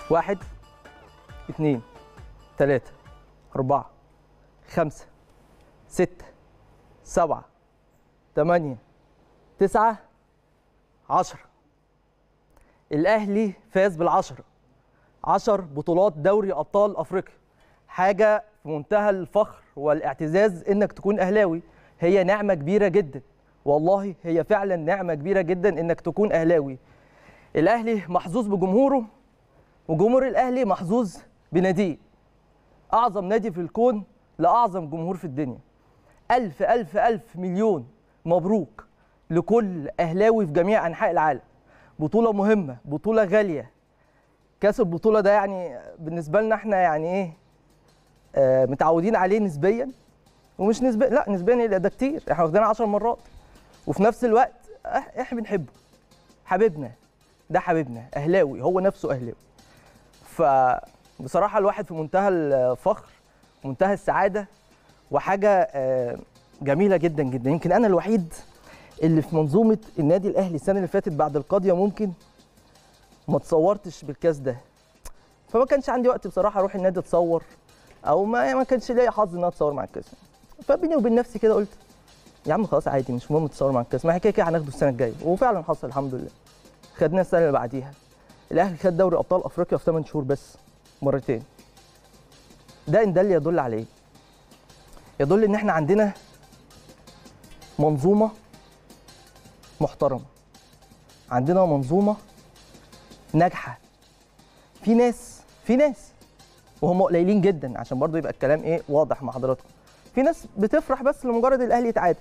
واحد اتنين تلاتة أربعة خمسة ستة سبعة تمانية تسعة عشرة الأهلي فاز بالعشرة عشر بطولات دوري أبطال أفريقيا حاجة في منتهى الفخر والاعتزاز إنك تكون أهلاوي هي نعمة كبيرة جدا والله هي فعلا نعمة كبيرة جدا إنك تكون أهلاوي الأهلي محظوظ بجمهوره وجمهور الأهلي محظوظ بناديه أعظم نادي في الكون لأعظم جمهور في الدنيا ألف ألف ألف مليون مبروك لكل أهلاوي في جميع أنحاء العالم بطولة مهمة بطولة غالية كاس البطولة ده يعني بالنسبة لنا احنا يعني ايه آه متعودين عليه نسبيا ومش نسبيا لا نسبيا إيه ده كتير احنا واخدينها 10 مرات وفي نفس الوقت إح- احنا بنحبه حبيبنا ده حبيبنا اهلاوي هو نفسه اهلاوي فبصراحة الواحد في منتهى الفخر منتهى السعادة وحاجة آه، جميلة جدا جدا يمكن أنا الوحيد اللي في منظومة النادي الأهلي السنة اللي فاتت بعد القضية ممكن ما تصورتش بالكاس ده فما كانش عندي وقت بصراحة أروح النادي أتصور أو ما ما كانش ليا حظ إن أنا أتصور مع الكاس فبيني وبين نفسي كده قلت يا عم خلاص عادي مش مهم تتصور مع الكاس ما احنا كده كده هناخده السنة الجاية وفعلا حصل الحمد لله خدناه السنة اللي بعديها الأهلي خد دوري أبطال أفريقيا في 8 شهور بس مرتين ده ان دل يدل على ايه؟ يدل ان احنا عندنا منظومه محترمه عندنا منظومه ناجحه في ناس في ناس وهم قليلين جدا عشان برضو يبقى الكلام ايه واضح مع حضراتكم في ناس بتفرح بس لمجرد الاهلي يتعادل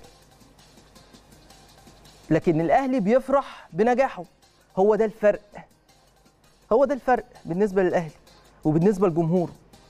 لكن الاهلي بيفرح بنجاحه هو ده الفرق هو ده الفرق بالنسبه للاهلي وبالنسبه لجمهوره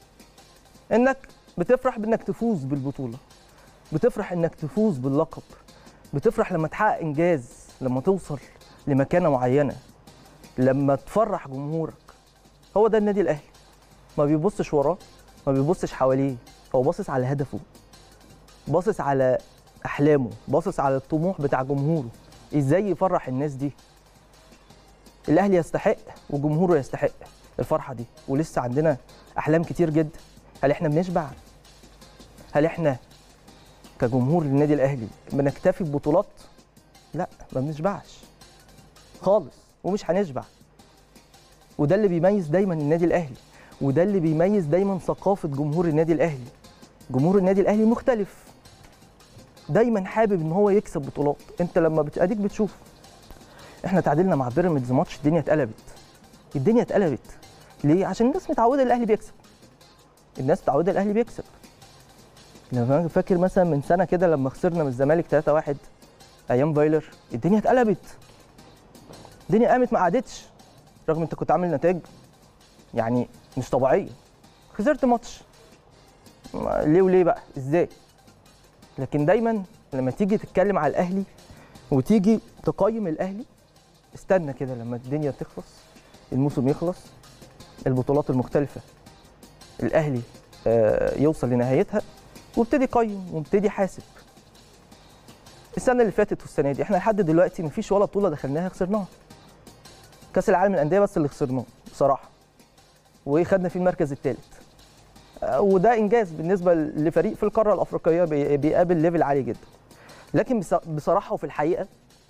انك بتفرح بانك تفوز بالبطوله بتفرح انك تفوز باللقب بتفرح لما تحقق انجاز لما توصل لمكانه معينه لما تفرح جمهورك هو ده النادي الاهلي ما بيبصش وراه ما بيبصش حواليه هو باصص على هدفه باصص على احلامه باصص على الطموح بتاع جمهوره ازاي يفرح الناس دي الاهلي يستحق وجمهوره يستحق الفرحه دي ولسه عندنا احلام كتير جدا هل احنا بنشبع هل احنا كجمهور للنادي الاهلي بنكتفي ببطولات لا ما بنشبعش خالص ومش هنشبع وده اللي بيميز دايما النادي الاهلي وده اللي بيميز دايما ثقافه جمهور النادي الاهلي جمهور النادي الاهلي مختلف دايما حابب ان هو يكسب بطولات انت لما بتاديك بتشوف احنا تعادلنا مع بيراميدز ماتش الدنيا اتقلبت الدنيا اتقلبت ليه عشان الناس متعوده الاهلي بيكسب الناس متعوده الاهلي بيكسب لما أنا فاكر مثلا من سنه كده لما خسرنا من الزمالك 3-1 ايام فايلر الدنيا اتقلبت الدنيا قامت ما قعدتش رغم انت كنت عامل نتائج يعني مش طبيعيه خسرت ماتش ما- ليه وليه بقى ازاي لكن دايما لما تيجي تتكلم على الاهلي وتيجي تقيم الاهلي استنى كده لما الدنيا تخلص الموسم يخلص البطولات المختلفه الاهلي آه، يوصل لنهايتها وابتدي قيم وابتدي حاسب السنه اللي فاتت والسنه دي احنا لحد دلوقتي مفيش ولا بطوله دخلناها خسرناها كاس العالم للانديه بس اللي خسرناه بصراحه وخدنا فيه المركز الثالث وده انجاز بالنسبه لفريق في القاره الافريقيه بي- بيقابل ليفل عالي جدا لكن بص- بصراحه وفي الحقيقه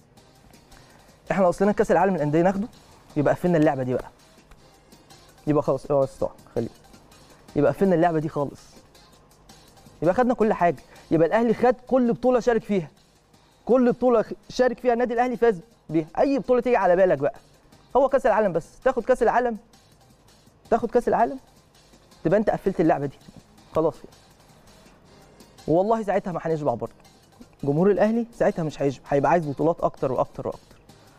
احنا اصلنا كاس العالم للانديه ناخده يبقى قفلنا اللعبه دي بقى يبقى خلاص اه استوى خليه يبقى قفلنا اللعبه دي خالص يبقى خدنا كل حاجه يبقى الاهلي خد كل بطوله شارك فيها كل بطوله خ- شارك فيها النادي الاهلي فاز بيها اي بطوله تيجي على بالك بقى هو كاس العالم بس تاخد كاس العالم تاخد كاس العالم تبقى انت قفلت اللعبه دي خلاص كده والله ساعتها ما هنشبع برضه جمهور الاهلي ساعتها مش هيشبع هيبقى عايز بطولات اكتر واكتر واكتر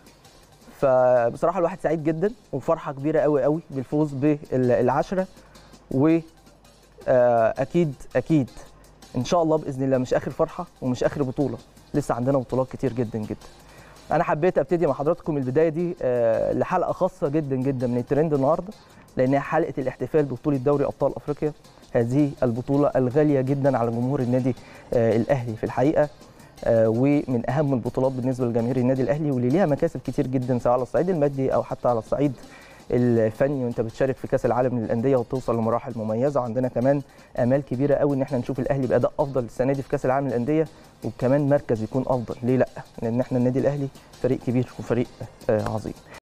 فبصراحه الواحد سعيد جدا وفرحه كبيره قوي قوي بالفوز بالعشره و آه، اكيد اكيد ان شاء الله باذن الله مش اخر فرحه ومش اخر بطوله لسه عندنا بطولات كتير جدا جدا انا حبيت ابتدي مع حضراتكم البدايه دي آه، لحلقه خاصه جدا جدا من الترند النهارده لانها حلقه الاحتفال ببطوله دوري ابطال افريقيا هذه البطوله الغاليه جدا على جمهور النادي آه، الاهلي في الحقيقه آه، ومن اهم البطولات بالنسبه لجماهير النادي الاهلي واللي ليها مكاسب كتير جدا سواء على الصعيد المادي او حتى على الصعيد الفني وانت بتشارك في كاس العالم للانديه وتوصل لمراحل مميزه وعندنا كمان امال كبيره قوي ان احنا نشوف الاهلي باداء افضل السنه دي في كاس العالم للانديه وكمان مركز يكون افضل ليه لا لان احنا النادي الاهلي فريق كبير وفريق آه، عظيم